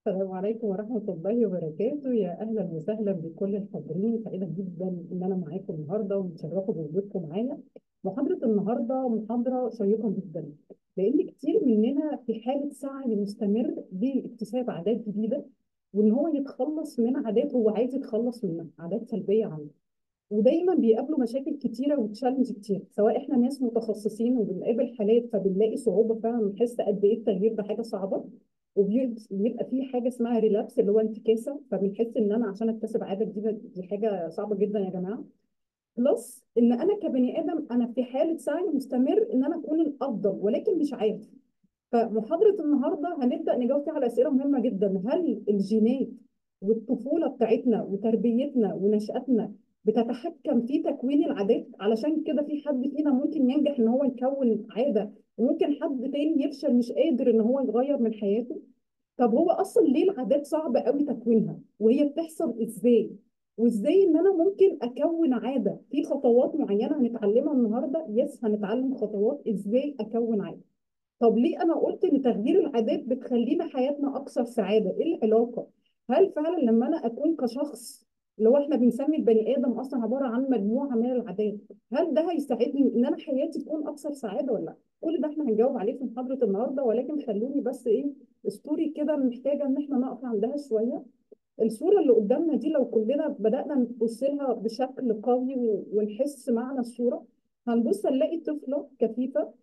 السلام عليكم ورحمة الله وبركاته يا أهلا وسهلا بكل الحاضرين سعيدة جدا إن أنا معاكم النهاردة ومتشرفة بوجودكم معايا محاضرة النهاردة محاضرة شيقة جدا لأن كتير مننا في حالة سعي مستمر لاكتساب عادات جديدة وإن هو يتخلص من عادات هو عايز يتخلص منها عادات سلبية عنده ودايما بيقابلوا مشاكل كتيره وتشالنج كتير سواء احنا ناس متخصصين وبنقابل حالات فبنلاقي صعوبه فعلا ونحس قد ايه التغيير ده حاجه صعبه وبيبقى في حاجه اسمها ريلابس اللي هو انتكاسه فبنحس ان انا عشان اكتسب عاده جديده دي حاجه صعبه جدا يا جماعه بلس ان انا كبني ادم انا في حاله سعي مستمر ان انا اكون الافضل ولكن مش عارف فمحاضره النهارده هنبدا نجاوب فيها على اسئله مهمه جدا هل الجينات والطفوله بتاعتنا وتربيتنا ونشاتنا بتتحكم في تكوين العادات علشان كده في حد فينا ممكن ينجح ان هو يكون عاده وممكن حد تاني يفشل مش قادر ان هو يغير من حياته طب هو اصلا ليه العادات صعبه قوي تكوينها وهي بتحصل ازاي وازاي ان انا ممكن اكون عاده في خطوات معينه هنتعلمها النهارده يس هنتعلم خطوات ازاي اكون عاده طب ليه انا قلت ان تغيير العادات بتخلينا حياتنا اكثر سعاده ايه العلاقه هل فعلا لما انا اكون كشخص اللي هو احنا بنسمي البني ادم اصلا عباره عن مجموعه من العادات هل ده هيساعدني ان انا حياتي تكون اكثر سعاده ولا لا كل ده احنا هنجاوب عليه في محاضره النهارده ولكن خلوني بس ايه ستوري كده محتاجه ان احنا نقف عندها شويه الصوره اللي قدامنا دي لو كلنا بدانا نبص لها بشكل قوي ونحس معنى الصوره هنبص نلاقي طفله كفيفه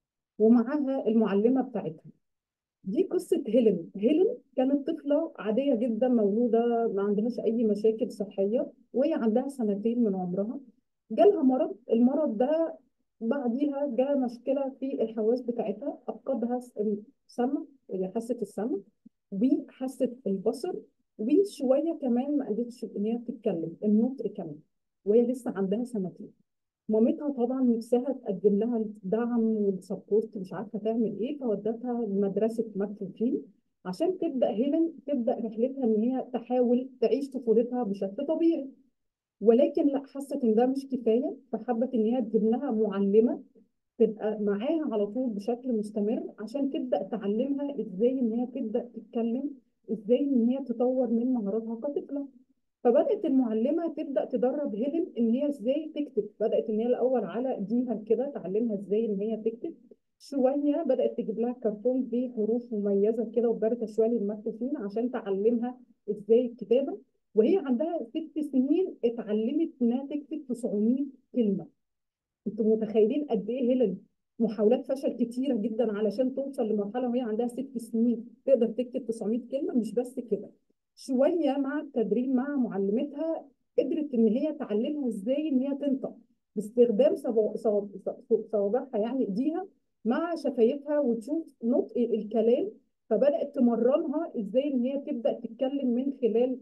ومعاها المعلمه بتاعتها دي قصة هيلين هيلين كانت طفلة عادية جدا مولودة ما عندهاش أي مشاكل صحية وهي عندها سنتين من عمرها جالها مرض المرض ده بعديها جاء مشكلة في الحواس بتاعتها أفقدها السمع هي حاسة السمع وحاسة البصر وشوية كمان ما قدرتش إن هي تتكلم النطق كمان وهي لسه عندها سنتين مامتها طبعا نفسها تقدم لها الدعم والسبورت مش عارفه تعمل ايه فودتها لمدرسه مكفوفين عشان تبدا هيلين تبدا رحلتها ان هي تحاول تعيش طفولتها بشكل طبيعي ولكن لا حست ان ده مش كفايه فحبت ان هي تجيب لها معلمه تبقى معاها على طول بشكل مستمر عشان تبدا تعلمها ازاي ان هي تبدا تتكلم ازاي ان هي تطور من مهاراتها كطفله فبدات المعلمه تبدا تدرب هيلين ان هي ازاي تكتب بدات ان هي الاول على ايديها كده تعلمها ازاي ان هي تكتب شويه بدات تجيب لها كرتون بحروف مميزه كده وبارده شويه للمكتوبين عشان تعلمها ازاي الكتابه وهي عندها ست سنين اتعلمت انها تكتب 900 كلمه انتوا متخيلين قد ايه هيلين محاولات فشل كتيره جدا علشان توصل لمرحله وهي عندها ست سنين تقدر تكتب 900 كلمه مش بس كده شويه مع التدريب مع معلمتها قدرت ان هي تعلمها ازاي ان هي تنطق باستخدام صوابعها يعني ايديها مع شفايفها وتشوف نطق الكلام فبدات تمرنها ازاي ان هي تبدا تتكلم من خلال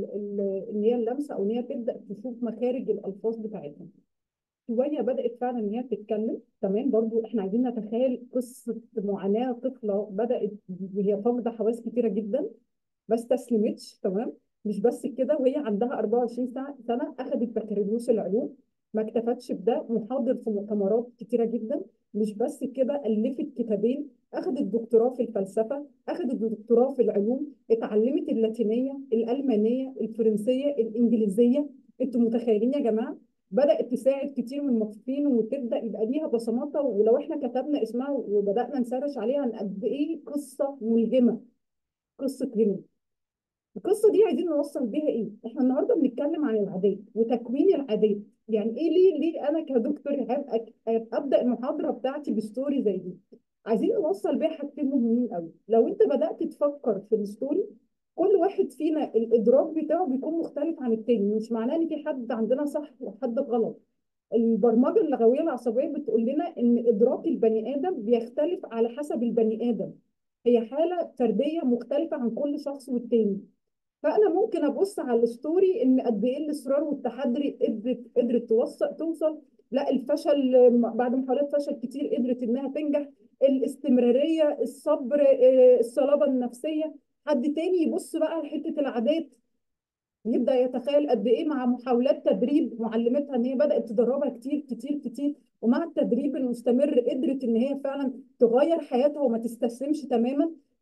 ان هي اللمسه او ان هي تبدا تشوف مخارج الالفاظ بتاعتها شويه بدات فعلا ان هي تتكلم تمام برضو احنا عايزين نتخيل قصه معاناه طفله بدات وهي فاقده حواس كتيره جدا ما استسلمتش تمام مش بس كده وهي عندها 24 سنه اخذت بكالوريوس العلوم ما اكتفتش بده محاضر في مؤتمرات كتيره جدا مش بس كده الفت كتابين اخذت دكتوراه في الفلسفه اخذت دكتوراه في العلوم اتعلمت اللاتينيه الالمانيه الفرنسيه الانجليزيه انتوا متخيلين يا جماعه بدات تساعد كتير من المكفوفين وتبدا يبقى ليها بصماتها ولو احنا كتبنا اسمها وبدانا نسرش عليها قد ايه قصه ملهمه قصه هيلين القصه دي عايزين نوصل بيها ايه؟ احنا النهارده بنتكلم عن العادات وتكوين العادات، يعني ايه ليه ليه انا كدكتور ابدا المحاضره بتاعتي بستوري زي دي؟ عايزين نوصل بيها حاجتين مهمين قوي، لو انت بدات تفكر في الستوري كل واحد فينا الادراك بتاعه بيكون مختلف عن التاني، مش معناه ان في حد عندنا صح وحد غلط. البرمجه اللغويه العصبيه بتقول لنا ان ادراك البني ادم بيختلف على حسب البني ادم. هي حاله فرديه مختلفه عن كل شخص والتاني. فانا ممكن ابص على الستوري ان قد ايه الاصرار والتحدي قدرت قدرت توصل توصل لا الفشل بعد محاولات فشل كتير قدرت انها تنجح الاستمراريه الصبر الصلابه النفسيه حد تاني يبص بقى لحته العادات يبدا يتخيل قد ايه مع محاولات تدريب معلمتها ان هي بدات تدربها كتير كتير كتير ومع التدريب المستمر قدرت ان هي فعلا تغير حياتها وما تستسلمش تماما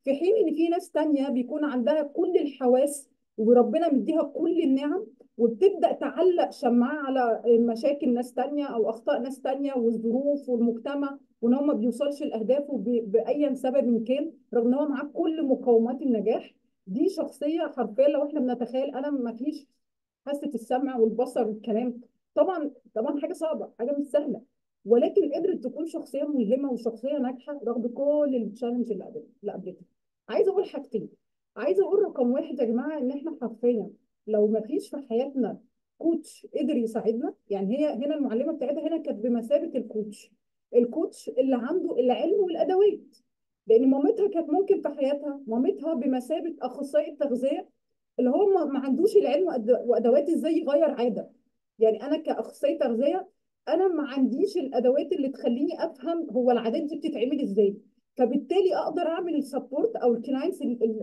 في حين ان في ناس تانية بيكون عندها كل الحواس وربنا مديها كل النعم وبتبدأ تعلق شماعة على مشاكل ناس تانية او اخطاء ناس تانية والظروف والمجتمع وان هو ما بيوصلش لاهدافه ب- باي سبب كان رغم ان هو معاه كل مقومات النجاح دي شخصية حرفيا لو احنا بنتخيل انا ما فيش حاسة السمع والبصر والكلام طبعا طبعا حاجة صعبة حاجة مش سهلة ولكن قدرت تكون شخصية ملهمة وشخصية ناجحة رغم كل التشالنج اللي قابلتها اللي قابلتها عايزة أقول حاجتين عايزة أقول رقم واحد يا جماعة إن إحنا حرفيا لو ما فيش في حياتنا كوتش قدر يساعدنا يعني هي هنا المعلمة بتاعتها هنا كانت بمثابة الكوتش الكوتش اللي عنده العلم والأدوات لأن مامتها كانت ممكن في حياتها مامتها بمثابة أخصائي التغذية اللي هو ما ما عندوش العلم وأد- وأدوات إزاي يغير عادة يعني أنا كأخصائي تغذية انا ما عنديش الادوات اللي تخليني افهم هو العادات دي بتتعمل ازاي فبالتالي اقدر اعمل السبورت او الكلاينتس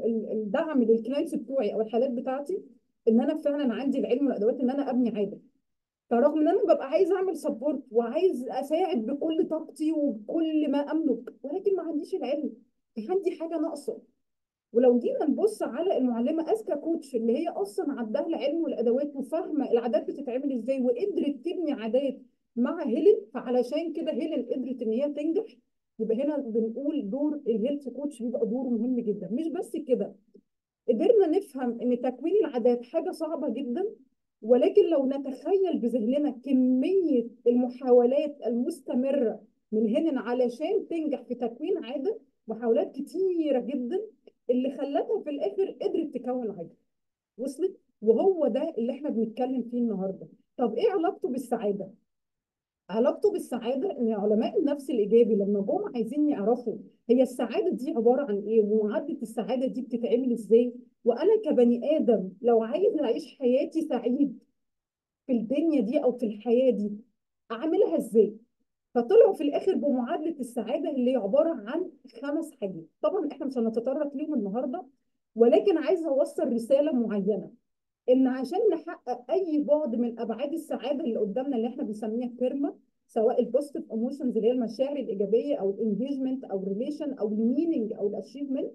الدعم للكلاينتس بتوعي او الحالات بتاعتي ان انا فعلا عندي العلم والادوات ان انا ابني عاده فرغم ان انا ببقى عايز اعمل سبورت وعايز اساعد بكل طاقتي وبكل ما املك ولكن ما عنديش العلم عندي حاجه ناقصه ولو جينا نبص على المعلمه اذكى كوتش اللي هي اصلا عندها العلم والادوات وفاهمه العادات بتتعمل ازاي وقدرت تبني عادات مع هيلين فعلشان كده هيلين قدرت ان هي تنجح يبقى هنا بنقول دور الهيلث كوتش بيبقى دوره مهم جدا مش بس كده قدرنا نفهم ان تكوين العادات حاجه صعبه جدا ولكن لو نتخيل بذهننا كميه المحاولات المستمره من هيلين علشان تنجح في تكوين عاده محاولات كتيره جدا اللي خلتها في الاخر قدرت تكون عاده وصلت وهو ده اللي احنا بنتكلم فيه النهارده طب ايه علاقته بالسعاده علاقته بالسعاده ان علماء النفس الايجابي لما جم عايزين يعرفوا هي السعاده دي عباره عن ايه ومعادله السعاده دي بتتعمل ازاي وانا كبني ادم لو عايز اعيش حياتي سعيد في الدنيا دي او في الحياه دي اعملها ازاي فطلعوا في الاخر بمعادله السعاده اللي هي عباره عن خمس حاجات طبعا احنا مش هنتطرق ليهم النهارده ولكن عايزه اوصل رساله معينه ان عشان نحقق اي بعد من ابعاد السعاده اللي قدامنا اللي احنا بنسميها بيرما سواء البوزيتيف ايموشنز اللي هي المشاعر الايجابيه او الانجيجمنت او الريليشن او الميننج او الاتشيفمنت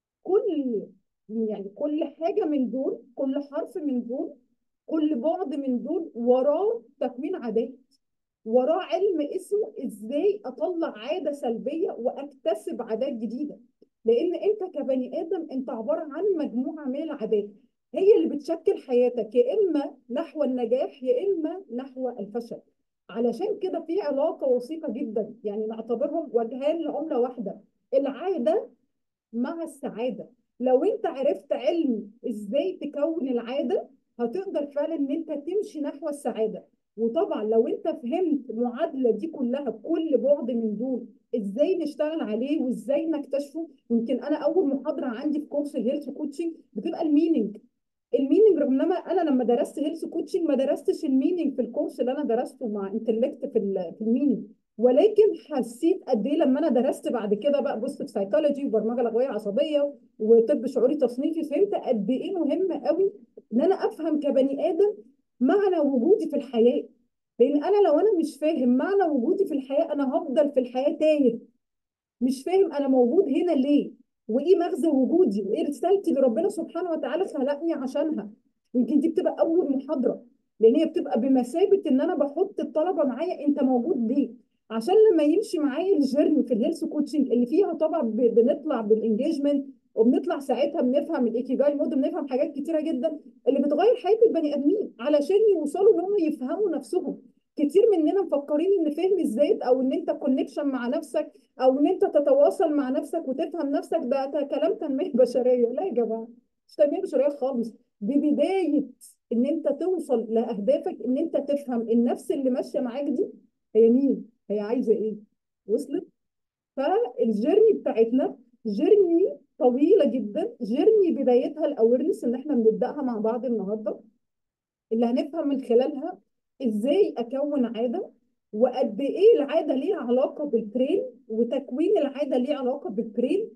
كل يعني كل حاجه من دول كل حرف من دول كل بعد من دول وراه تكوين عادات وراه علم اسمه ازاي اطلع عاده سلبيه واكتسب عادات جديده لان انت كبني ادم انت عباره عن مجموعه من العادات هي اللي بتشكل حياتك يا اما نحو النجاح يا اما نحو الفشل علشان كده في علاقه وثيقه جدا يعني نعتبرهم وجهان لعمله واحده العاده مع السعاده لو انت عرفت علم ازاي تكون العاده هتقدر فعلا ان انت تمشي نحو السعاده وطبعا لو انت فهمت المعادله دي كلها بكل بعد من دول ازاي نشتغل عليه وازاي نكتشفه يمكن انا اول محاضره عندي في كورس الهيلث كوتشنج بتبقى الميننج الميننج رغم ان انا لما درست هيلث كوتشنج ما درستش الميننج في الكورس اللي انا درسته مع انتلكت في ال في الميننج ولكن حسيت قد ايه لما انا درست بعد كده بقى بص في سايكولوجي وبرمجه لغويه عصبيه وطب شعوري تصنيفي فهمت قد ايه مهم قوي ان انا افهم كبني ادم معنى وجودي في الحياه لان انا لو انا مش فاهم معنى وجودي في الحياه انا هفضل في الحياه تايه مش فاهم انا موجود هنا ليه وايه مغزى وجودي وايه رسالتي اللي ربنا سبحانه وتعالى خلقني عشانها يمكن دي بتبقى اول محاضره لان هي بتبقى بمثابه ان انا بحط الطلبه معايا انت موجود ليه عشان لما يمشي معايا الجيرني في الهيلث كوتشنج اللي فيها طبعا ب- بنطلع بالانجيجمنت وبنطلع ساعتها بنفهم الايكيجاي مود بنفهم حاجات كتيره جدا اللي بتغير حياه البني ادمين علشان يوصلوا ان هم يفهموا نفسهم كتير مننا مفكرين ان فهم الذات او ان انت كونكشن مع نفسك او ان انت تتواصل مع نفسك وتفهم نفسك ده ده كلام تنميه بشريه لا يا جماعه مش تنميه بشريه خالص دي بدايه ان انت توصل لاهدافك ان انت تفهم النفس اللي ماشيه معاك دي هي مين هي عايزه ايه وصلت فالجيرني بتاعتنا جيرني طويله جدا جيرني بدايتها الاويرنس اللي احنا بنبداها مع بعض النهارده اللي هنفهم من خلالها ازاي اكون عاده وقد ايه العاده ليها علاقه بالبرين وتكوين العاده ليه علاقه بالبرين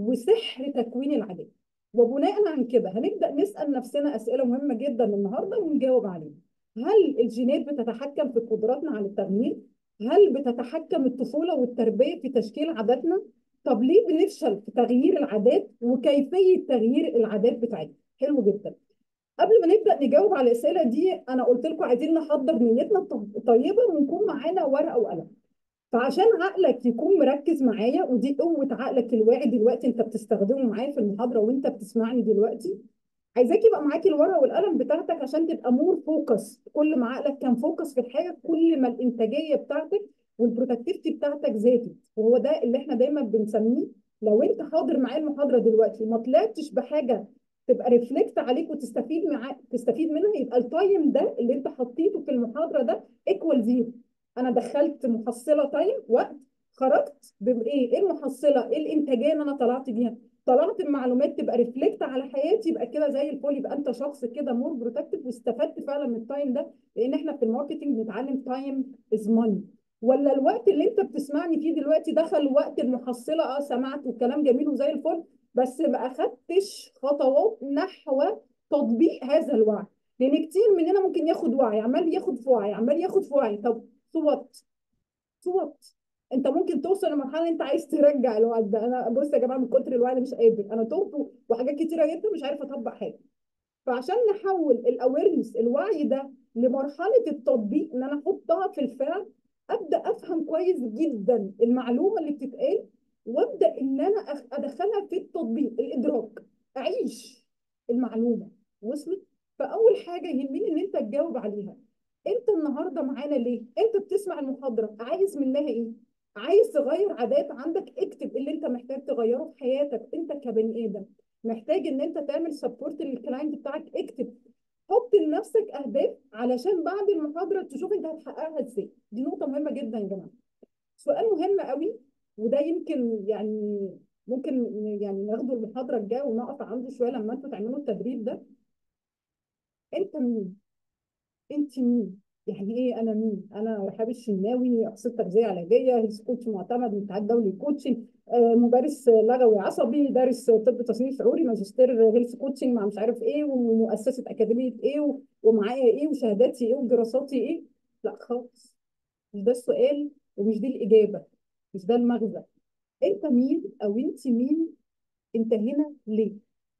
وسحر تكوين العادات وبناء عن كده هنبدا نسال نفسنا اسئله مهمه جدا النهارده ونجاوب عليها هل الجينات بتتحكم في قدراتنا على التغيير هل بتتحكم الطفوله والتربيه في تشكيل عاداتنا طب ليه بنفشل في تغيير العادات وكيفيه تغيير العادات بتاعتنا حلو جدا قبل ما نبدا نجاوب على الاسئله دي انا قلت لكم عايزين نحضر نيتنا طيبه ونكون معانا ورقه وقلم فعشان عقلك يكون مركز معايا ودي قوه عقلك الواعي دلوقتي انت بتستخدمه معايا في المحاضره وانت بتسمعني دلوقتي عايزاك يبقى معاكي الورقه والقلم بتاعتك عشان تبقى مور فوكس كل ما عقلك كان فوكس في الحاجه كل ما الانتاجيه بتاعتك والبرودكتيفيتي بتاعتك زادت وهو ده اللي احنا دايما بنسميه لو انت حاضر معايا المحاضره دلوقتي وما طلعتش بحاجه تبقى ريفلكت عليك وتستفيد مع تستفيد منها يبقى التايم ده اللي انت حطيته في المحاضره ده ايكوال زيرو انا دخلت محصله تايم وقت خرجت بايه ايه المحصله ايه الانتاجيه اللي انا طلعت بيها طلعت المعلومات تبقى ريفلكت على حياتي يبقى كده زي الفل يبقى انت شخص كده مور بروتكتيف واستفدت فعلا من التايم ده لان احنا في الماركتنج بنتعلم تايم از ماني ولا الوقت اللي انت بتسمعني فيه دلوقتي دخل وقت المحصله اه سمعت والكلام جميل وزي الفل بس ما اخدتش خطوات نحو تطبيق هذا الوعي لان كتير مننا ممكن ياخد وعي عمال ياخد في وعي عمال ياخد في وعي طب صوت صوت انت ممكن توصل لمرحله انت عايز ترجع الوعي ده انا بص يا جماعه من كتر الوعي انا مش قادر انا تهت وحاجات كتيره جدا مش عارفه اطبق حاجه فعشان نحول الاويرنس الوعي ده لمرحله التطبيق ان انا احطها في الفعل ابدا افهم كويس جدا المعلومه اللي بتتقال وابدا ان انا ادخلها في التطبيق الادراك اعيش المعلومه وصلت فاول حاجه يهمني ان انت تجاوب عليها انت النهارده معانا ليه انت بتسمع المحاضره عايز منها ايه عايز تغير عادات عندك اكتب اللي انت محتاج تغيره في حياتك انت كبني ادم محتاج ان انت تعمل سبورت للكلاينت بتاعك اكتب حط لنفسك اهداف علشان بعد المحاضره تشوف انت هتحققها ازاي دي نقطه مهمه جدا يا جماعه سؤال مهم قوي وده يمكن يعني ممكن يعني ناخده المحاضره الجايه ونقف عنده شويه لما انتوا تعملوا التدريب ده انت مين انت مين يعني ايه انا مين انا رحاب الشناوي اخصائي تغذيه علاجيه هيلث كوتش معتمد من الاتحاد الدولي للكوتشنج آه مدرس لغوي عصبي دارس طب تصنيف شعوري ماجستير هيلث كوتشنج مع مش عارف ايه ومؤسسه اكاديميه ايه ومعايا ايه وشهاداتي ايه ودراساتي ايه لا خالص مش ده السؤال ومش دي الاجابه مش ده المغزى انت مين او انت مين انت هنا ليه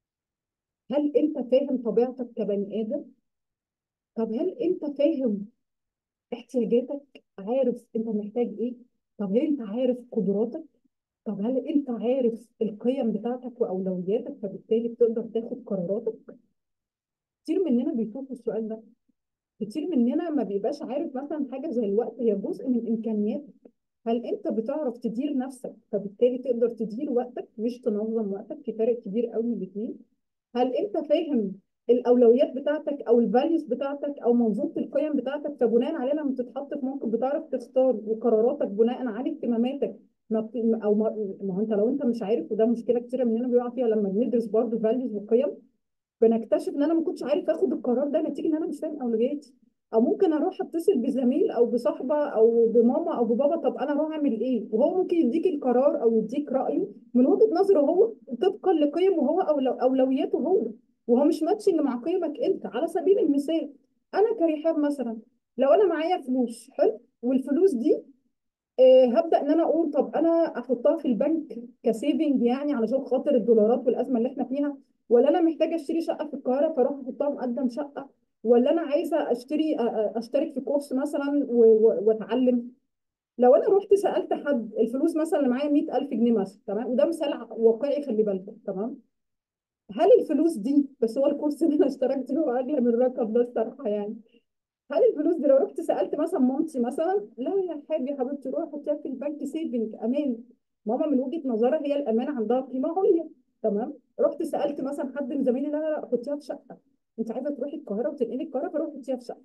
هل انت فاهم طبيعتك كبني ادم طب هل انت فاهم احتياجاتك عارف انت محتاج ايه طب هل انت عارف قدراتك طب هل انت عارف القيم بتاعتك واولوياتك فبالتالي بتقدر تاخد قراراتك كتير مننا بيتوه في السؤال ده كتير مننا ما بيبقاش عارف مثلا حاجه زي الوقت هي جزء من امكانياتك هل انت بتعرف تدير نفسك فبالتالي تقدر تدير وقتك مش تنظم وقتك في فرق كبير قوي من الاثنين هل انت فاهم الاولويات بتاعتك او الفاليوز بتاعتك او منظومه القيم بتاعتك فبناء عليها لما تتحط في موقف بتعرف تختار وقراراتك بناء على اهتماماتك ما بت... او ما... ما هو انت لو انت مش عارف وده مشكله كتيره مننا بيقع فيها لما بندرس برضه فاليوز وقيم بنكتشف ان انا ما كنتش عارف اخد القرار ده نتيجه ان انا مش فاهم اولوياتي او ممكن اروح اتصل بزميل او بصاحبه او بماما او ببابا طب انا اروح اعمل ايه وهو ممكن يديك القرار او يديك رايه من وجهه نظره هو طبقا لقيمه هو او اولوياته هو وهو مش ماتشنج مع قيمك انت على سبيل المثال انا كرحاب مثلا لو انا معايا فلوس حلو والفلوس دي آه هبدا ان انا اقول طب انا احطها في البنك كسيفنج يعني علشان خاطر الدولارات والازمه اللي احنا فيها ولا انا محتاجه اشتري شقه في القاهره فاروح احطها مقدم شقه ولا انا عايزه اشتري اشترك في كورس مثلا واتعلم لو انا رحت سالت حد الفلوس مثلا اللي معايا 100000 جنيه مثلا تمام وده مثال واقعي خلي بالكم تمام هل الفلوس دي بس هو الكورس اللي انا اشتركت فيه اغلى من الرقم ده الصراحه يعني هل الفلوس دي لو رحت سالت مثلا مامتي مثلا لا يا حاجه يا حبيبتي روحي حطيها في البنك سيفنج امان ماما من وجهه نظرها هي الامان عندها قيمه عليا تمام رحت سالت مثلا حد من زمايلي لا لا لا حطيها في شقه انت عايزه تروحي القاهره وتنقلي القاهره فروحي حطيها في شقه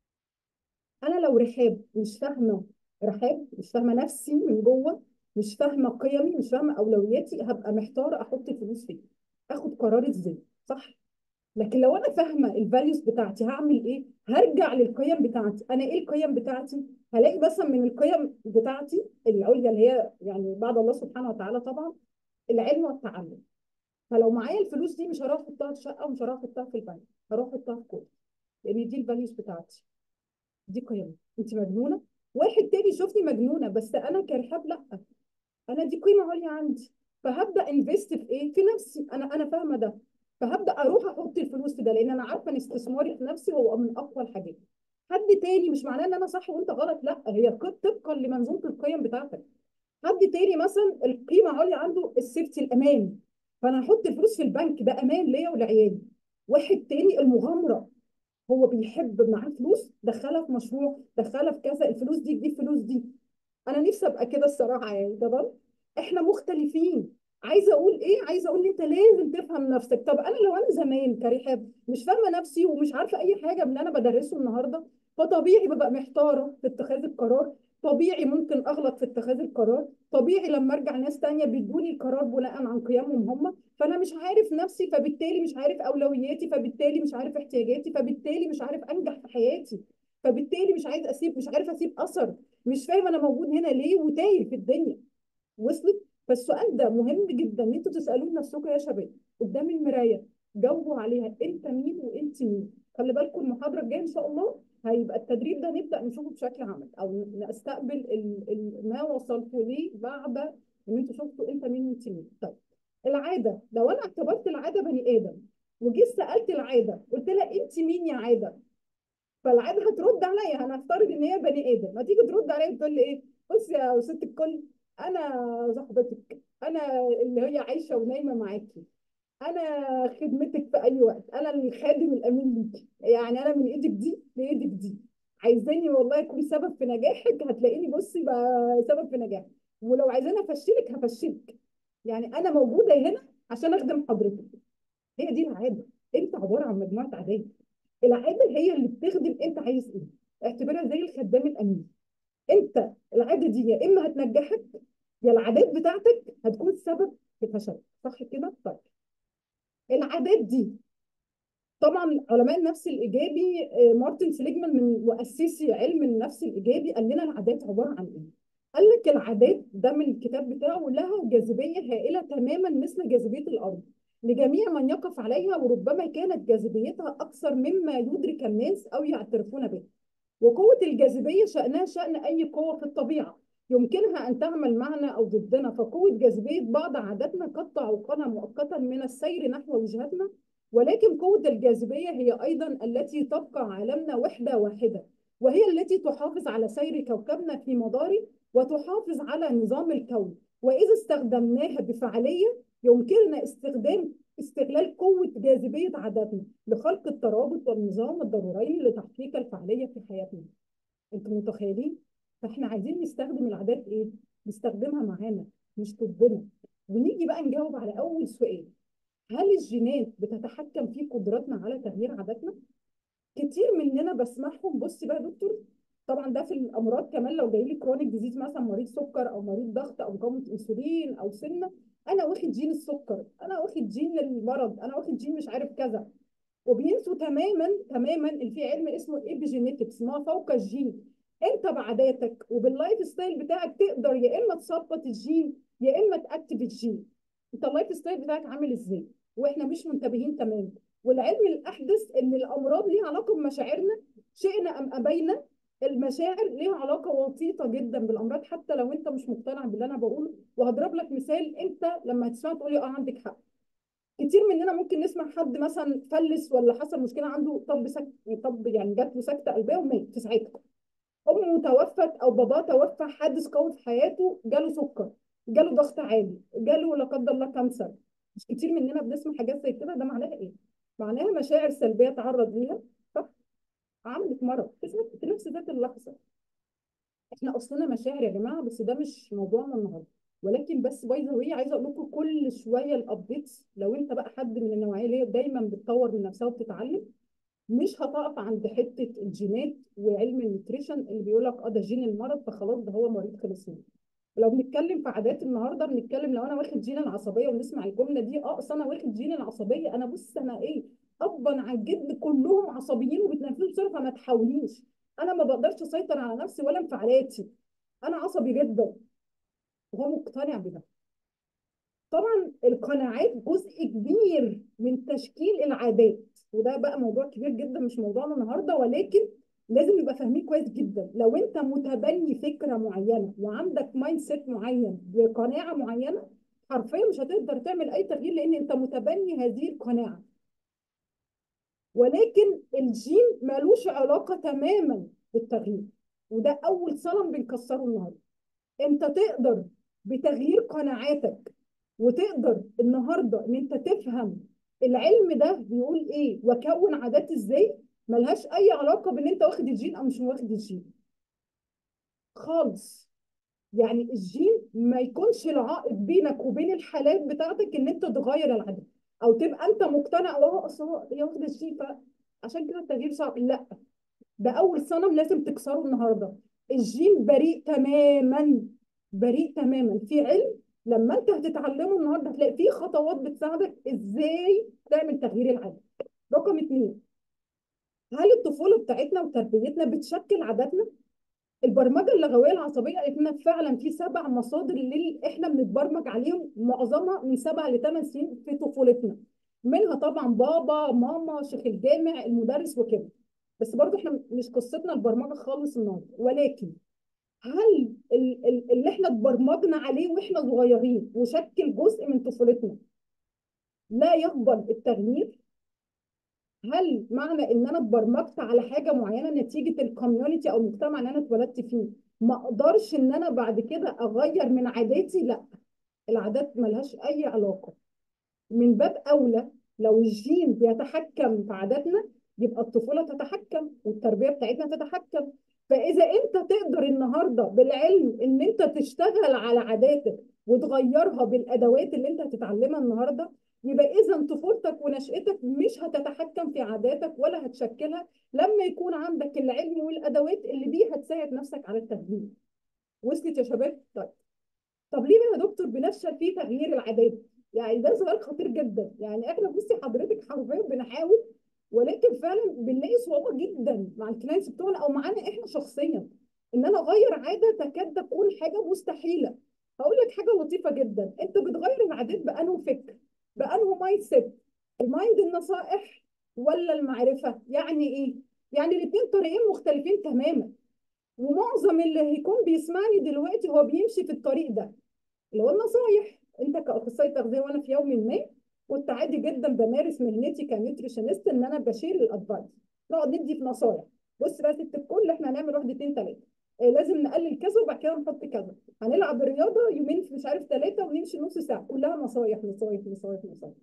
انا لو رحاب مش فاهمه رحاب مش فاهمه نفسي من جوه مش فاهمه قيمي مش فاهمه اولوياتي هبقى محتاره احط الفلوس فين اخد قرار ازاي صح لكن لو انا فاهمه الفاليوز بتاعتي هعمل ايه هرجع للقيم بتاعتي انا ايه القيم بتاعتي هلاقي مثلا من القيم بتاعتي العليا اللي هي يعني بعد الله سبحانه وتعالى طبعا العلم والتعلم فلو معايا الفلوس دي مش هروح احطها في شقه ومش هروح احطها في البنك هروح احطها في كورس لان دي الفاليوز بتاعتي دي قيمي انت مجنونه واحد تاني يشوفني مجنونه بس انا كرحاب لا انا دي قيمه عليا عندي فهبدا انفست في ايه في نفسي انا انا فاهمه ده فهبدا اروح احط الفلوس في ده لان انا عارفه ان استثماري في نفسي هو من اقوى الحاجات حد تاني مش معناه ان انا صح وانت غلط لا هي ق- طبقا لمنظومه القيم بتاعتك حد تاني مثلا القيمه عليا عنده السيفتي الامان فانا هحط الفلوس في البنك ده امان ليا ولعيالي واحد تاني المغامره هو بيحب معاه فلوس دخلها في مشروع دخلها في كذا الفلوس دي تجيب فلوس دي انا نفسي ابقى كده الصراحه يعني تمام احنا مختلفين عايزه اقول ايه عايزه اقول ان انت لازم تفهم نفسك طب انا لو انا زمان كريحاب مش فاهمه نفسي ومش عارفه اي حاجه من اللي انا بدرسه النهارده فطبيعي ببقى محتاره في اتخاذ القرار طبيعي ممكن اغلط في اتخاذ القرار طبيعي لما ارجع ناس تانية بيدوني القرار بناء عن قيمهم هم فانا مش عارف نفسي فبالتالي مش عارف اولوياتي فبالتالي مش عارف احتياجاتي فبالتالي مش عارف انجح في حياتي فبالتالي مش عايز اسيب مش عارف اسيب اثر مش فاهم انا موجود هنا ليه وتايه في الدنيا وصلت فالسؤال ده مهم جدا ان انتوا تسالوه لنفسكم يا شباب قدام المرايه جاوبوا عليها انت مين وانت مين خلي بالكم المحاضره الجايه ان شاء الله هيبقى التدريب ده نبدا نشوفه بشكل عملي او نستقبل ال ال ما وصلتوا ليه بعد ان انتوا شفتوا انت مين وانت مين طيب العاده لو انا اعتبرت العاده بني ادم وجيت سالت العاده قلت لها انت مين يا عاده فالعاده هترد عليا انا هفترض ان هي بني ادم هتيجي ترد عليا تقول لي ايه بص يا ست الكل انا صاحبتك انا اللي هي عايشه ونايمه معاكي انا خدمتك في اي وقت انا الخادم الامين ليكي يعني انا من ايدك دي لايدك دي عايزاني والله اكون سبب في نجاحك هتلاقيني بصي بقى سبب في نجاحك ولو عايزاني افشلك هفشلك يعني انا موجوده هنا عشان اخدم حضرتك هي دي العاده انت عباره عن مجموعه عادات العاده هي اللي بتخدم انت عايز ايه اعتبرها زي الخدام الامين انت العاده دي يا اما هتنجحك يا العادات بتاعتك هتكون سبب في فشلك صح كده طيب العادات دي طبعا علماء النفس الايجابي آه، مارتن سليجمان من مؤسسي علم النفس الايجابي قال لنا العادات عباره عن ايه قال لك العادات ده من الكتاب بتاعه لها جاذبيه هائله تماما مثل جاذبيه الارض لجميع من يقف عليها وربما كانت جاذبيتها اكثر مما يدرك الناس او يعترفون به وقوة الجاذبية شأنها شأن أي قوة في الطبيعة يمكنها أن تعمل معنا أو ضدنا فقوة جاذبية بعض عاداتنا قد تعوقنا مؤقتا من السير نحو وجهتنا ولكن قوة الجاذبية هي أيضا التي تبقى عالمنا وحدة واحدة وهي التي تحافظ على سير كوكبنا في مداره وتحافظ على نظام الكون وإذا استخدمناها بفعالية يمكننا استخدام استغلال قوة جاذبية عاداتنا لخلق الترابط والنظام الضروريين لتحقيق الفعالية في حياتنا انتوا متخيلين فاحنا عايزين نستخدم العادات ايه نستخدمها معانا مش ضدنا ونيجي بقى نجاوب على اول سؤال هل الجينات بتتحكم في قدراتنا على تغيير عاداتنا كتير مننا بسمعهم بصي بقى يا دكتور طبعا ده في الامراض كمان لو جاي لي كرونيك ديزيز مثلا مريض سكر او مريض ضغط او مقاومه انسولين او سمنه انا واخد جين السكر انا واخد جين المرض انا واخد جين مش عارف كذا وبينسوا تماما تماما اللي في علم اسمه ايبيجينيتكس ما فوق الجين انت بعاداتك وباللايف ستايل بتاعك تقدر يا اما تثبط الجين يا اما تاكتف الجين انت اللايف ستايل بتاعك عامل ازاي واحنا مش منتبهين تماما والعلم الاحدث ان الامراض ليها علاقه بمشاعرنا شئنا ام ابينا المشاعر ليها علاقه وطيده جدا بالامراض حتى لو انت مش مقتنع باللي انا بقوله وهضرب لك مثال انت لما هتسمع تقولي اه عندك حق كتير مننا ممكن نسمع حد مثلا فلس ولا حصل مشكله عنده طب سك... طب يعني جات له سكته قلبيه ومات في ساعتها امه توفت او باباه توفى حادث قوي في حياته جاله سكر جاله ضغط عالي جاله لا قدر الله كانسر مش كتير مننا بنسمع حاجات زي كده ده معناها ايه معناها مشاعر سلبيه تعرض ليها صح عملت مرض في في نفس ذات اللحظه احنا اصلنا مشاعر يا جماعه بس ده مش موضوعنا النهارده ولكن بس باي ذا واي عايزه اقول لكم كل شويه الابديتس لو انت بقى حد من النوعيه اللي هي دايما بتطور من نفسها وبتتعلم مش هتقف عند حته الجينات وعلم النيوتريشن اللي بيقول لك اه ده جين المرض فخلاص ده هو مريض خلص منه لو بنتكلم في عادات النهارده بنتكلم لو انا واخد جين العصبيه ونسمع الجمله دي اه اصل انا واخد جين العصبيه انا بص انا ايه ابا عن جد كلهم عصبيين وبيتنفسوا بسرعه فما تحاوليش انا ما بقدرش اسيطر على نفسي ولا انفعالاتي انا عصبي جدا وهو مقتنع بده طبعا القناعات جزء كبير من تشكيل العادات وده بقى موضوع كبير جدا مش موضوعنا النهارده ولكن لازم يبقى فاهمين كويس جدا لو انت متبني فكره معينه وعندك مايند سيت معين بقناعه معينه حرفيا مش هتقدر تعمل اي تغيير لان انت متبني هذه القناعه ولكن الجين ملوش علاقه تماما بالتغيير وده اول صنم بنكسره النهارده انت تقدر بتغيير قناعاتك وتقدر النهارده ان انت تفهم العلم ده بيقول ايه واكون عادات ازاي ملهاش اي علاقه بان انت واخد الجين او مش واخد الجين خالص يعني الجين ما يكونش العائق بينك وبين الحالات بتاعتك ان انت تغير العادات او تبقى انت مقتنع وهو اصل هو هي واخده الجين فعشان كده التغيير صعب لا ده اول صنم لازم تكسره النهارده الجين بريء تماما بريء تماما في علم لما انت هتتعلمه النهارده هتلاقي فيه خطوات بتساعدك ازاي تعمل تغيير العاده رقم اتنين هل الطفوله بتاعتنا وتربيتنا بتشكل عاداتنا البرمجه اللغويه العصبيه قالت لنا فعلا في سبع مصادر اللي احنا بنتبرمج عليهم معظمها من سبع لثمان سنين في طفولتنا منها طبعا بابا ماما شيخ الجامع المدرس وكده بس برضو احنا مش قصتنا البرمجه خالص النهارده ولكن هل ال- ال- اللي احنا اتبرمجنا عليه واحنا صغيرين وشكل جزء من طفولتنا لا يقبل التغيير هل معنى ان انا اتبرمجت على حاجه معينه نتيجه الكوميونتي او المجتمع اللي انا اتولدت فيه ما اقدرش ان انا بعد كده اغير من عاداتي لا العادات ملهاش اي علاقه من باب اولى لو الجين بيتحكم في عاداتنا يبقى الطفوله تتحكم والتربيه بتاعتنا تتحكم فاذا انت تقدر النهارده بالعلم ان انت تشتغل على عاداتك وتغيرها بالادوات اللي انت هتتعلمها النهارده يبقى اذا طفولتك ونشأتك مش هتتحكم في عاداتك ولا هتشكلها لما يكون عندك العلم والادوات اللي بيها تساعد نفسك على التغيير وصلت يا شباب طيب طب ليه يا دكتور بنفشل في تغيير العادات يعني ده سؤال خطير جدا يعني احنا بصي حضرتك حرفيا بنحاول ولكن فعلا بنلاقي صعوبه جدا مع الكلاينتس بتوعنا او معانا احنا شخصيا ان انا اغير عاده تكاد تكون حاجه مستحيله هقول لك حاجه لطيفه جدا انت بتغير العادات بانه فكر بانه مايند سيت المايند النصائح ولا المعرفه يعني ايه يعني الاثنين طريقين مختلفين تماما ومعظم اللي هيكون بيسمعني دلوقتي هو بيمشي في الطريق ده اللي هو النصايح انت كاخصائي تغذيه وانا في يوم ما كنت عادي جدا بمارس مهنتي كنيوتريشنست ان انا بشير الادفايس نقعد ندي في نصايح بص بقى ست الكل احنا هنعمل واحد اتنين تلاته آه لازم نقلل كذا وبعد كده نحط كذا هنلعب رياضه يومين في مش عارف ثلاثه ونمشي نص ساعه كلها نصايح نصايح نصايح نصايح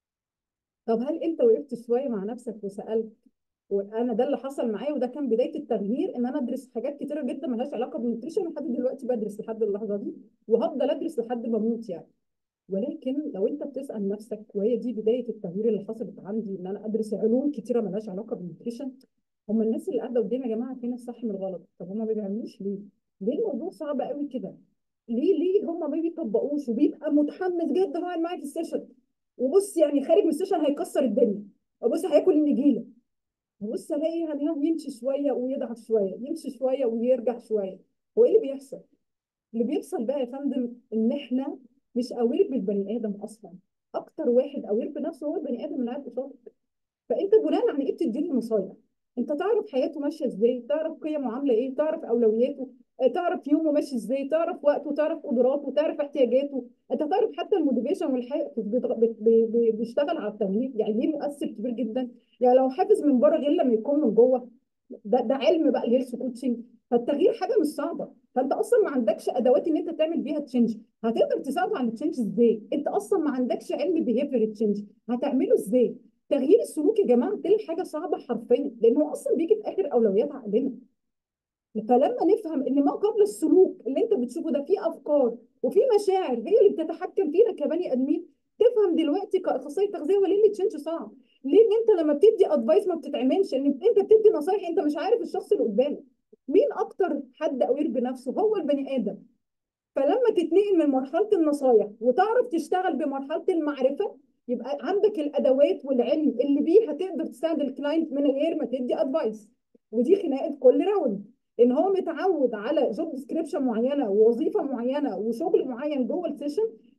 طب هل انت وقفت شويه مع نفسك وسالت وانا ده اللي حصل معايا وده كان بدايه التغيير ان انا ادرس حاجات كتيره جدا ملهاش علاقه بالنيوتريشن لحد دلوقتي بدرس لحد اللحظه دي وهفضل ادرس لحد ما اموت يعني ولكن لو انت بتسال نفسك وهي دي بدايه التغيير اللي حصلت عندي ان انا ادرس علوم كتيره ملهاش علاقه بالنيوتريشن هم الناس اللي قاعده قدامي يا جماعه فين الصح من الغلط طب هم ما بيعملوش ليه؟ ليه الموضوع صعب قوي كده؟ ليه ليه هم ما بيطبقوش وبيبقى متحمس جدا هو قاعد معايا في السيشن وبص يعني خارج من السيشن هيكسر الدنيا وبص هياكل النجيله بص الاقي يعني هو يمشي شويه ويضعف شويه يمشي شويه ويرجع شويه هو ايه اللي بيحصل؟ اللي بيحصل بقى يا فندم ان احنا مش اوير بالبني ادم اصلا اكتر واحد اوير بنفسه هو البني ادم اللي قاعد قصادك فانت بناء على ايه بتديله نصايح انت تعرف حياته ماشيه ازاي تعرف قيمه عامله ايه تعرف اولوياته تعرف يومه ماشي ازاي تعرف وقته تعرف قدراته تعرف احتياجاته انت تعرف حتى الموتيفيشن والحافز بيشتغل على التغيير يعني ليه مؤثر كبير جدا يعني لو حافز من بره غير لما يكون من جوه ده ده علم بقى الهيلث كوتشنج فالتغيير حاجه مش صعبه فانت اصلا ما عندكش ادوات ان انت تعمل بيها تشينج هتقدر تساعده على التشينج ازاي انت اصلا ما عندكش علم بيهيفير تشينج هتعمله ازاي تغيير السلوك يا جماعه دي حاجه صعبه حرفيا لان هو اصلا بيجي في اخر اولويات عقلنا فلما نفهم ان ما قبل السلوك اللي انت بتشوفه ده فيه افكار وفي مشاعر هي اللي بتتحكم فينا كبني ادمين تفهم دلوقتي كاخصائي تغذيه وليه اللي تشينج صعب ليه ان انت لما بتدي ادفايس ما بتتعملش ان انت بتدي نصايح انت مش عارف الشخص اللي قدامك مين اكتر حد اوير بنفسه هو البني ادم فلما تتنقل من مرحله النصايح وتعرف تشتغل بمرحله المعرفه يبقى عندك الادوات والعلم اللي بيها تقدر تساعد الكلاينت من غير ما تدي ادفايس ودي خناقه كل راوند ان هو متعود على جوب ديسكريبشن معينه ووظيفه معينه وشغل معين جوه السيشن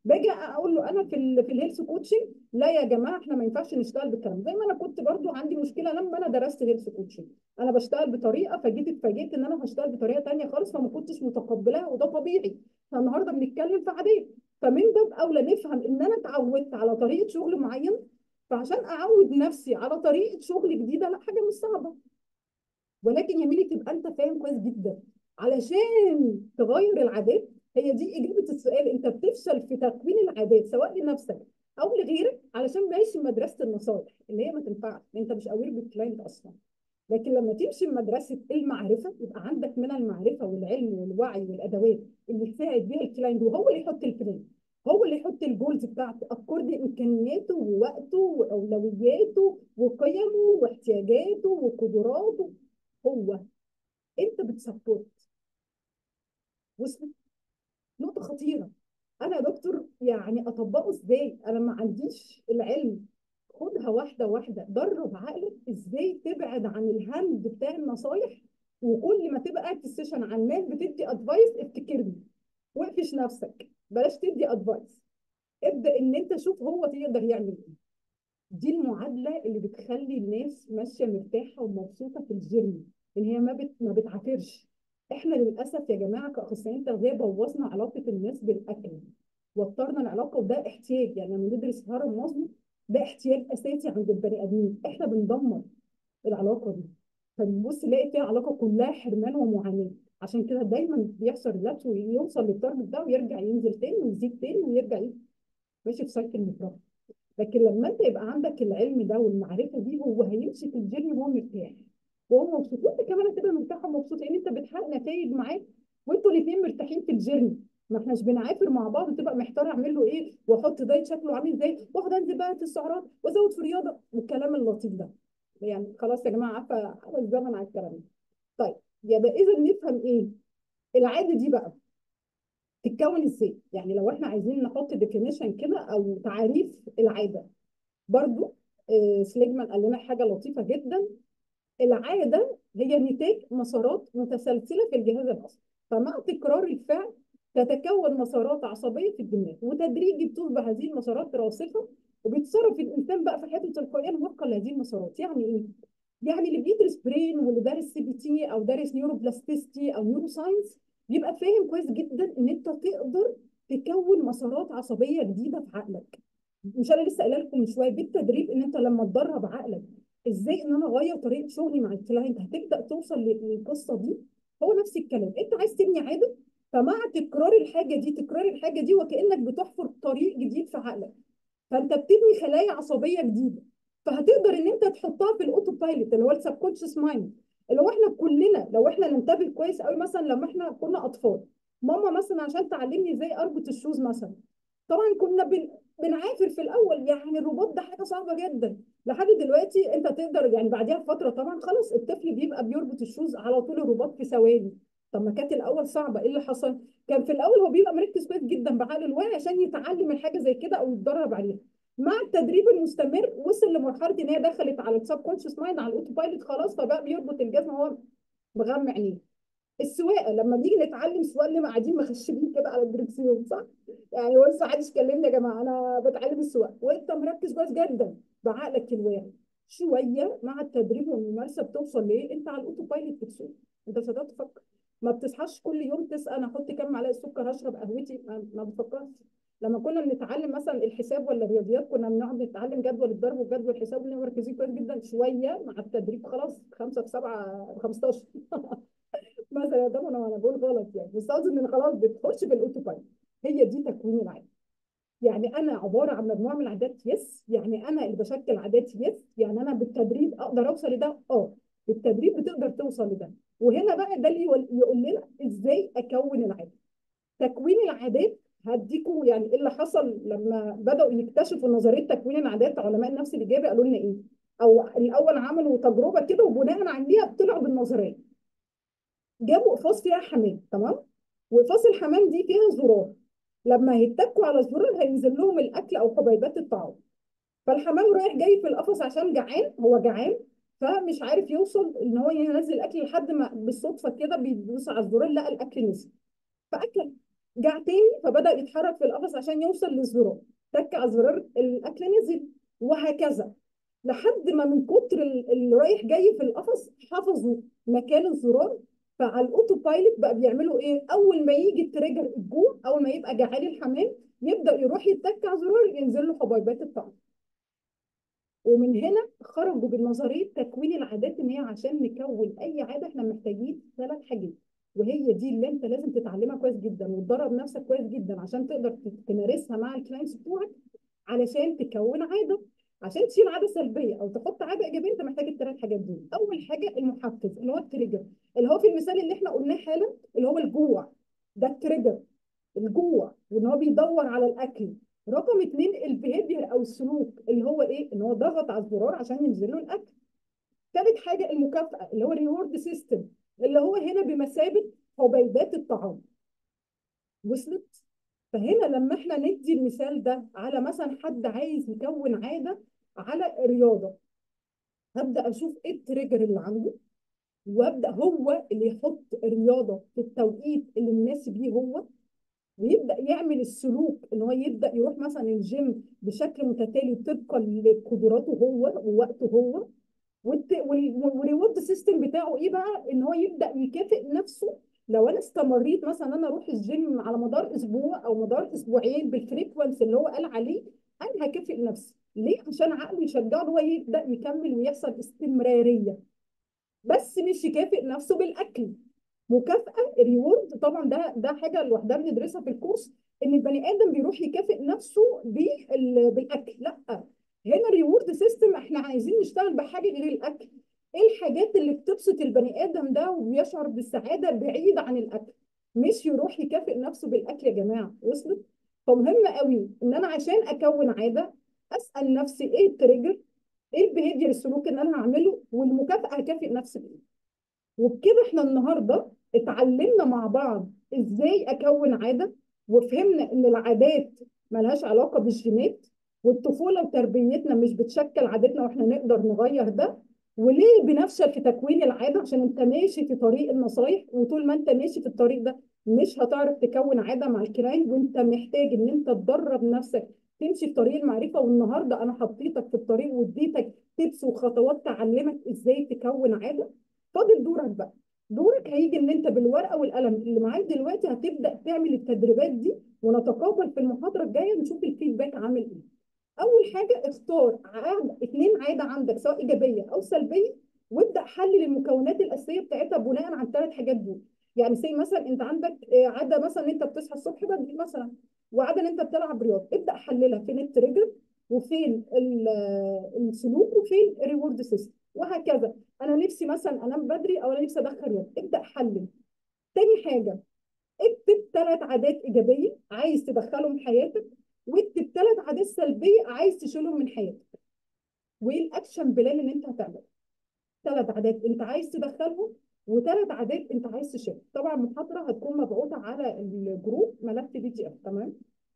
باجي اقول له انا في ال في الهيلث كوتشنج لا يا جماعه احنا ما ينفعش نشتغل بالكلام زي ما انا كنت برضو عندي مشكله لما انا درست هيلث كوتشنج انا بشتغل بطريقه فجيت اتفاجئت ان انا هشتغل بطريقه ثانيه خالص فما كنتش متقبلاها وده طبيعي فالنهارده بنتكلم في عاديه فمن باب اولى نفهم ان انا اتعودت على طريقه شغل معين فعشان اعود نفسي على طريقه شغل جديده لا حاجه مش صعبه ولكن يا ميلي تبقى انت فاهم كويس جدا علشان تغير العادات هي دي اجابه السؤال انت بتفشل في تكوين العادات سواء لنفسك او لغيرك علشان ماشي مدرسه النصائح اللي هي ما تنفعش انت مش اوير بالكلاينت اصلا لكن لما تمشي مدرسه المعرفه يبقى عندك من المعرفه والعلم والوعي والادوات اللي تساعد بيها الكلاينت وهو اللي يحط البلان هو اللي يحط الجولز بتاعته اكورد امكانياته ووقته واولوياته وقيمه واحتياجاته وقدراته هو انت بتسبورت وصلت نقطه خطيره انا يا دكتور يعني اطبقه ازاي انا ما عنديش العلم خدها واحده واحده درب عقلك ازاي تبعد عن الهند بتاع النصايح وكل ما تبقى قاعد في السيشن عمال بتدي ادفايس افتكرني واقفش نفسك بلاش تدي ادفايس ابدا ان انت شوف هو يقدر يعمل ايه دي المعادله اللي بتخلي الناس ماشيه مرتاحه ومبسوطه في الجيم ان هي ما بت... ما بتعافرش احنا للاسف يا جماعه كاخصائيين تغذيه بوظنا علاقه الناس بالاكل وترنا العلاقه وده احتياج يعني لما ندرس هرم مازلو ده احتياج اساسي عند البني ادمين احنا بندمر العلاقه دي فبنبص نلاقي فيها علاقه كلها حرمان ومعاناه عشان كده دايما بيحصل ريلابس ويوصل للتارجت ده ويرجع ينزل تاني ويزيد تاني ويرجع يزيد. ماشي في سايكل مفرغ لكن لما انت يبقى عندك العلم ده والمعرفه دي هو هيمشي في الجيم وهو مرتاح وهو مبسوط وانت كمان هتبقى مرتاح ومبسوط لان انت بتحقق نتائج معاه وانتوا الاثنين مرتاحين في الجيرني ما احناش بنعافر مع بعض وتبقى محتار اعمل له ايه واحط دايت شكله عامل ازاي واقعد انزل بقى في السعرات وازود في الرياضه والكلام اللطيف ده يعني خلاص يا جماعه عارفه على الزمن على الكلام ده طيب يبقى اذا نفهم ايه العاده دي بقى تتكون ازاي يعني لو احنا عايزين نحط ديفينيشن كده او تعريف العاده برضو آه سليجمان قال لنا حاجه لطيفه جدا العاده هي نتاج مسارات متسلسله في الجهاز العصبي فمع تكرار الفعل تتكون مسارات عصبيه في الدماغ وتدريجي بتصبح هذه المسارات راسخه وبيتصرف الانسان بقى في حياته تلقائيا وفقا لهذه المسارات يعني ايه؟ يعني اللي بيدرس برين واللي دارس سي بي تي او دارس نيوروبلاستيستي او نيورو ساينس بيبقى فاهم كويس جدا ان انت تقدر تكون مسارات عصبيه جديده في عقلك مش انا لسه قايله لكم من شويه بالتدريب ان انت لما تدرب عقلك ازاي ان انا اغير طريقه شغلي مع الكلاينت هتبدا توصل للقصه دي هو نفس الكلام انت عايز تبني عاده فمع تكرار الحاجه دي تكرار الحاجه دي وكانك بتحفر طريق جديد في عقلك فانت بتبني خلايا عصبيه جديده فهتقدر ان انت تحطها في الاوتو بايلوت اللي هو السبكونشس مايند اللي هو احنا كلنا لو احنا ننتبه كويس قوي مثلا لما احنا كنا اطفال ماما مثلا عشان تعلمني ازاي اربط الشوز مثلا طبعا كنا بن... بنعافر في الاول يعني الرباط ده حاجه صعبه جدا لحد دلوقتي انت تقدر يعني بعديها بفتره طبعا خلاص الطفل بيبقى بيربط الشوز على طول الرباط في ثواني طب ما كانت الاول صعبه ايه اللي حصل كان في الاول هو بيبقى مركز كويس جدا بعقل الواعي عشان يتعلم الحاجه زي كده او يتدرب عليها مع التدريب المستمر وصل لمرحله ان هي دخلت على السب كونشس مايند على الاوتو بايلوت خلاص فبقى بيربط الجزمه وهو مغمى عينيه السواقه لما بنيجي نتعلم سواقه اللي قاعدين مخشبين كده على الدركسيون صح؟ يعني هو لسه محدش كلمني يا جماعه انا بتعلم السواقه وانت مركز كويس جدا بعقلك الواعي شويه مع التدريب والممارسه بتوصل لايه؟ انت على الاوتو بايلوت بتسوق انت مش هتقعد تفكر ما بتصحاش كل يوم تسال انا احط كام معلقه سكر هشرب قهوتي ما, ما بتفكرش لما كنا بنتعلم مثلا الحساب ولا الرياضيات كنا بنقعد نتعلم جدول الضرب وجدول الحساب ونبقى مركزين كويس جدا شويه مع التدريب خلاص خمسه في سبعه 15 مثلا ده انا وانا بقول غلط يعني بس قصدي ان خلاص بتخش في الاوتو بايلوت هي دي تكوين العاده يعني انا عباره عن مجموعه من العادات يس يعني انا اللي بشكل عادات يس يعني انا بالتدريب اقدر اوصل لده اه بالتدريب بتقدر توصل لده وهنا بقى ده اللي يقول لنا ازاي اكون العاده تكوين العادات هديكوا يعني ايه اللي حصل لما بداوا يكتشفوا نظريه تكوين العادات علماء النفس الايجابي قالوا لنا ايه او الاول عملوا تجربه كده وبناء عليها طلعوا بالنظريه جابوا اقفاص فيها حمام تمام واقفاص الحمام دي فيها زرار لما هيتكوا على الزرار هينزل لهم الاكل او حبيبات الطعام فالحمام رايح جاي في القفص عشان جعان هو جعان فمش عارف يوصل ان هو ينزل الاكل لحد ما بالصدفه كده بيدوس على الزرار لقى الاكل نزل فاكل جاع تاني فبدأ يتحرك في القفص عشان يوصل للزرار تك على الزرار الاكل نزل وهكذا لحد ما من كتر ال- اللي رايح جاي في القفص حفظوا مكان الزرار فعلى الاوتو بايلوت بقى بيعملوا ايه اول ما يجي التريجر الجوع اول ما يبقى جعان الحمام يبدأ يروح يتك على الزرار ينزل له حبيبات الطعام ومن هنا خرجوا بنظريه تكوين العادات ان هي عشان نكون اي عاده احنا محتاجين ثلاث حاجات وهي دي اللي انت لازم تتعلمها كويس جدا وتدرب نفسك كويس جدا عشان تقدر تمارسها مع الكلاينتس بتوعك علشان تكون عاده عشان تشيل عاده سلبيه او تحط عاده ايجابيه انت محتاج الثلاث حاجات دول اول حاجه المحفز اللي هو التريجر اللي هو في المثال اللي احنا قلناه حالا اللي هو الجوع ده التريجر الجوع وان هو بيدور على الاكل رقم اتنين البيهيفير او السلوك اللي هو ايه ان هو ضغط على الزرار عشان ينزل له الاكل ثالث حاجه المكافاه اللي هو ريورد سيستم اللي هو هنا بمثابه حبيبات الطعام وصلت فهنا لما احنا ندي المثال ده على مثلا حد عايز يكون عاده على الرياضه هبدا اشوف ايه التريجر اللي عنده وابدا هو اللي يحط الرياضه في التوقيت اللي مناسب ليه هو ويبدا يعمل السلوك ان هو يبدا يروح مثلا الجيم بشكل متتالي طبقا لقدراته هو ووقته هو والريورد سيستم بتاعه ايه بقى ان هو يبدا يكافئ نفسه لو انا استمريت مثلا انا اروح الجيم على مدار اسبوع او مدار اسبوعين بالفريكونس اللي هو قال عليه انا هكافئ نفسي ليه عشان عقله يشجعه ان هو يبدا يكمل ويحصل استمراريه بس مش يكافئ نفسه بالاكل مكافاه ريورد طبعا ده ده حاجه لوحدها بندرسها في الكورس ان البني ادم بيروح يكافئ نفسه بال- بالاكل لا هنا ريورد سيستم احنا عايزين نشتغل بحاجه غير الاكل ايه الحاجات اللي بتبسط البني ادم ده وبيشعر بالسعاده بعيد عن الاكل مش يروح يكافئ نفسه بالاكل يا جماعه وصلت فمهم قوي ان انا عشان اكون عاده اسال نفسي ايه التريجر ايه البيهيفير السلوك اللي انا هعمله والمكافاه هكافئ نفسي بايه وبكده احنا النهارده اتعلمنا مع بعض ازاي اكون عاده وفهمنا ان العادات ملهاش علاقه بالجينات والطفوله وتربيتنا مش بتشكل عادتنا واحنا نقدر نغير ده وليه بنفشل في تكوين العاده عشان انت ماشي في طريق النصايح وطول ما انت ماشي في الطريق ده مش هتعرف تكون عاده مع الكلاين وانت محتاج ان انت تدرب نفسك تمشي في طريق المعرفه والنهارده انا حطيتك في الطريق واديتك تبس وخطوات تعلمك ازاي تكون عاده فاضل دورك بقى دورك هيجي ان انت بالورقه والقلم اللي معاك دلوقتي هتبدا تعمل التدريبات دي ونتقابل في المحاضره الجايه نشوف الفيدباك عامل ايه اول حاجه اختار عاده اتنين عاده عندك سواء ايجابيه او سلبيه وابدا حلل المكونات الاساسيه بتاعتها بناء على الثلاث حاجات دول يعني زي مثلا انت عندك آه، عاده مثلا انت بتصحى الصبح بدري مثلا وعاده ان انت بتلعب رياضه ابدا حللها فين التريجر وفين ال- آه، السلوك وفين الريورد سيستم وهكذا انا نفسي مثلا انام بدري او انا نفسي ادخل رياضه ابدا حلل تاني حاجه اكتب ثلاث عادات ايجابيه عايز تدخلهم حياتك واكتب ثلاث عادات سلبيه عايز تشيلهم من حياتك وايه الاكشن بلان اللي انت هتعمله ثلاث عادات انت عايز تدخلهم وثلاث عادات انت عايز تشيلهم طبعا المحاضره هتكون مبعوثه على الجروب ملف بي دي اف تمام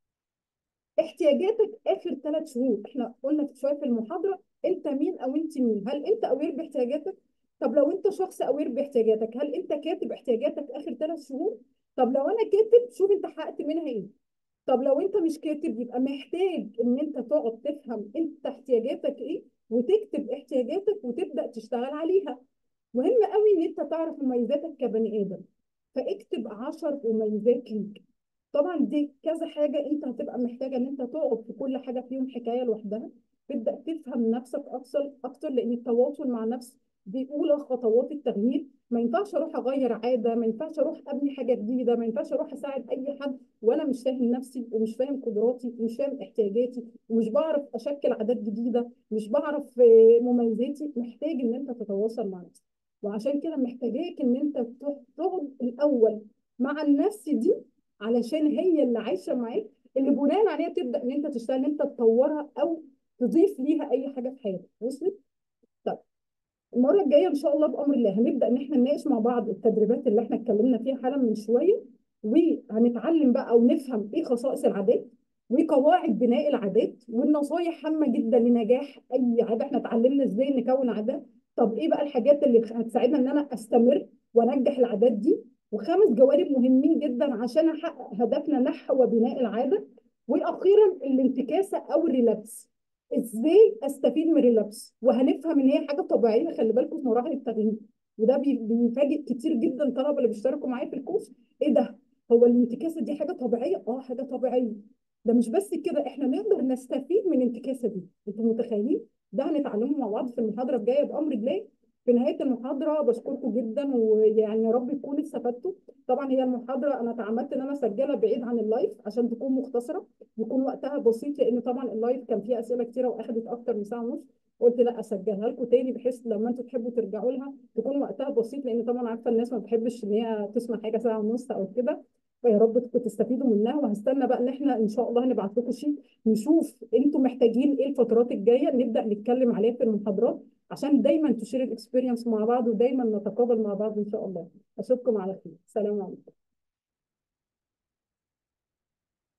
احتياجاتك اخر ثلاث شهور احنا قلنا شويه في المحاضره انت مين او انت مين هل انت اوير باحتياجاتك طب لو انت شخص اوير باحتياجاتك هل انت كاتب احتياجاتك اخر ثلاث شهور طب لو انا كاتب شوف انت حققت منها ايه طب لو انت مش كاتب يبقى محتاج ان انت تقعد تفهم انت احتياجاتك ايه وتكتب احتياجاتك وتبدا تشتغل عليها مهم قوي ان انت تعرف مميزاتك كبني ادم فاكتب 10 مميزات ليك طبعا دي كذا حاجه انت هتبقى محتاجه ان انت تقعد في كل حاجه فيهم حكايه لوحدها تبدا تفهم نفسك اكثر اكتر لان التواصل مع نفس دي اولى خطوات التغيير ما ينفعش اروح اغير عاده ما ينفعش اروح ابني حاجه جديده ما ينفعش اروح اساعد اي حد وانا مش فاهم نفسي ومش فاهم قدراتي ومش فاهم احتياجاتي ومش بعرف اشكل عادات جديده مش بعرف آه، مميزاتي محتاج ان انت تتواصل مع نفسك وعشان كده محتاجاك ان انت تق- تقعد الاول مع النفس دي علشان هي اللي عايشه معاك اللي بناء عليها تبدا ان انت تشتغل ان انت تطورها او تضيف ليها اي حاجه في حياتك وصلت؟ طيب المره الجايه ان شاء الله بامر الله هنبدا ان احنا نناقش مع بعض التدريبات اللي احنا اتكلمنا فيها حالا من شويه وهنتعلم بقى او نفهم ايه خصائص العادات وقواعد بناء العادات والنصايح هامه جدا لنجاح اي عاده احنا اتعلمنا ازاي نكون عادات طب ايه بقى الحاجات اللي هتساعدنا ان انا استمر وانجح العادات دي وخمس جوانب مهمين جدا عشان احقق هدفنا نحو بناء العاده واخيرا الانتكاسه او الريلابس ازاي استفيد من الريلابس وهنفهم ان هي حاجه طبيعيه خلي بالكم في مراحل التغيير وده بي- بيفاجئ كتير جدا طلبه اللي بيشتركوا معايا في الكورس ايه ده هو الانتكاسه دي حاجه طبيعيه اه حاجه طبيعيه ده مش بس كده احنا نقدر نستفيد من الانتكاسه دي انتوا متخيلين ده هنتعلمه مع بعض في المحاضره الجايه بامر الله في نهايه المحاضره بشكركم جدا ويعني يا رب تكونوا استفدتوا طبعا هي المحاضره انا تعمدت ان انا اسجلها بعيد عن اللايف عشان تكون مختصره يكون وقتها بسيط لان طبعا اللايف كان فيه اسئله كتيره واخدت اكتر من ساعه ونص قلت لا اسجلها لكم تاني بحيث لما انتوا تحبوا ترجعوا لها تكون وقتها بسيط لان طبعا عارفه الناس ما بتحبش ان هي تسمع حاجه ساعه ونص او كده فيا رب تكونوا تستفيدوا منها وهستنى بقى ان احنا ان شاء الله هنبعت لكم شيء نشوف انتوا محتاجين ايه الفترات الجايه نبدا نتكلم عليها في المحاضرات عشان دايما تشير الاكسبيرينس مع بعض ودايما نتقابل مع بعض ان شاء الله اشوفكم على خير سلام عليكم